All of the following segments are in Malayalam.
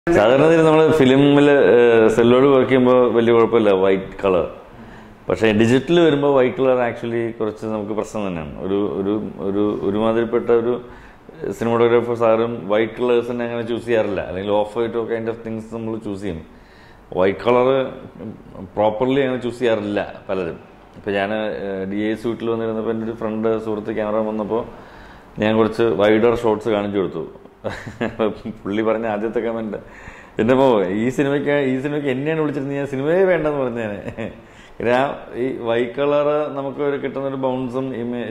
സാധാരണ നമ്മൾ ഫിലിമിൽ സെല്ലോട് വർക്ക് ചെയ്യുമ്പോൾ വലിയ കുഴപ്പമില്ല വൈറ്റ് കളർ പക്ഷേ ഡിജിറ്റൽ വരുമ്പോൾ വൈറ്റ് കളർ ആക്ച്വലി കുറച്ച് നമുക്ക് പ്രശ്നം തന്നെയാണ് ഒരു ഒരു ഒരു ഒരുമാതിരിപ്പെട്ട ഒരു സിനിമാറ്റോഗ്രാഫർ സാറും വൈറ്റ് കളേഴ്സിനെ അങ്ങനെ ചൂസ് ചെയ്യാറില്ല അല്ലെങ്കിൽ ഓഫ് വൈറ്റോ കൈൻഡ് ഓഫ് തിങ്സ് നമ്മൾ ചൂസ് ചെയ്യും വൈറ്റ് കളർ പ്രോപ്പർലി അങ്ങനെ ചൂസ് ചെയ്യാറില്ല പലരും ഇപ്പോൾ ഞാൻ ഡി എ സൂട്ടിൽ വന്നിരുന്നപ്പോൾ എൻ്റെ ഒരു ഫ്രണ്ട് സുഹൃത്ത് ക്യാമറ വന്നപ്പോൾ ഞാൻ കുറച്ച് വൈഡർ ഷോട്ട്സ് കാണിച്ചു കൊടുത്തു പുള്ളി പറഞ്ഞ ആദ്യത്തെ കമൻറ്റ് എൻ്റെ പോ ഈ സിനിമയ്ക്ക് ഈ സിനിമയ്ക്ക് എന്നെയാണ് വിളിച്ചിരുന്നത് ഞാൻ സിനിമയെ വേണ്ടെന്ന് പറഞ്ഞേനെ ഞാൻ ഈ വൈറ്റ് കളറ് നമുക്ക് ഒരു കിട്ടുന്ന ഒരു ബൗൺസും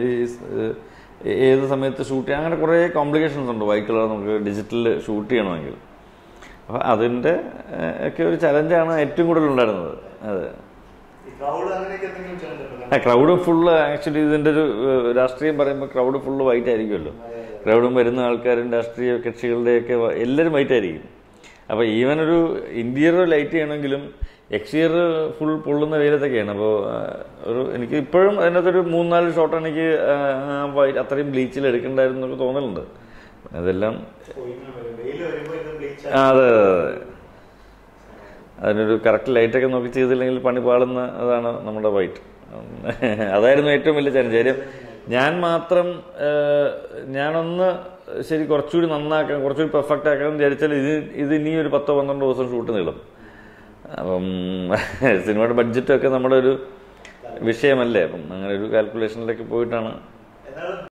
ഏത് സമയത്ത് ഷൂട്ട് ചെയ്യാൻ അങ്ങനെ കുറേ കോംപ്ലിക്കേഷൻസ് ഉണ്ട് വൈറ്റ് കളർ നമുക്ക് ഡിജിറ്റലിൽ ഷൂട്ട് ചെയ്യണമെങ്കിൽ അപ്പോൾ അതിൻ്റെ ഏഹ്, ഒക്കെ ഒരു ചലഞ്ചാണ് ഏറ്റവും കൂടുതൽ ഉണ്ടായിരുന്നത് അതെ ക്രൗഡ് അങ്ങനെയൊക്കെ എന്തെങ്കിലും ചെയ്തിട്ടുണ്ടോ? ആ ക്രൗഡ് ഫുള്ള് ആക്ച്വലി ഇതിൻ്റെ ഒരു ഏഹ്, രാഷ്ട്രീയം പറയുമ്പോൾ ക്രൗഡ് ഫുള്ള് വൈറ്റ് ആയിരിക്കുമല്ലോ ക്രൗഡും വരുന്ന ആൾക്കാരും രാഷ്ട്രീയ കക്ഷികളുടെയൊക്കെ വ- എല്ലാവരും വൈറ്റ് ആയിരിക്കും അപ്പോൾ ഈവൻ ഒരു ഇന്റീരിയർ ലൈറ്റ് ചെയ്യണമെങ്കിലും എക്സ്റ്റീരിയർ ഫുൾ പൊള്ളുന്ന വെയിലത്തൊക്കെയാണ് അപ്പോൾ ഒരു എനിക്ക് ഇപ്പോഴും അതിനകത്തൊരു മൂന്നാല് ഷോട്ട് എനിക്ക് ആ, ആ white അത്രയും ബ്ലീച്ചിൽ എടുക്കണ്ടായിരുന്നു എന്നൊക്കെ തോന്നലുണ്ട് അതെല്ലാം ഓ, ഇങ്ങനെ വരും. വെയില് വരുമ്പോ ഇത് bleach ആ, അതെ അതെ അതെ അതിനൊരു കറക്റ്റ് ലൈറ്റൊക്കെ നോക്കി ചെയ്തില്ലെങ്കിൽ പണി പാളുന്ന അതാണ് നമ്മുടെ വൈറ്റ് അതായിരുന്നു ഏറ്റവും വലിയ ചലഞ്ച് കാര്യം ഞാൻ മാത്രം ഏഹ്, ഞാനൊന്ന് ശരി കുറച്ചുകൂടി നന്നാക്കാം കുറച്ചുകൂടി പെർഫെക്റ്റ് ആക്കാൻ വിചാരിച്ചാൽ ഇത് ഇത് ഇനി ഒരു പത്തോ പന്ത്രണ്ടോ ദിവസം ഷൂട്ട് നീളും അപ്പം സിനിമയുടെ ബഡ്ജറ്റൊക്കെ നമ്മുടെ ഒരു വിഷയമല്ലേ അപ്പം അങ്ങനെ ഒരു കാൽക്കുലേഷനിലൊക്കെ പോയിട്ടാണ് എന്നാലും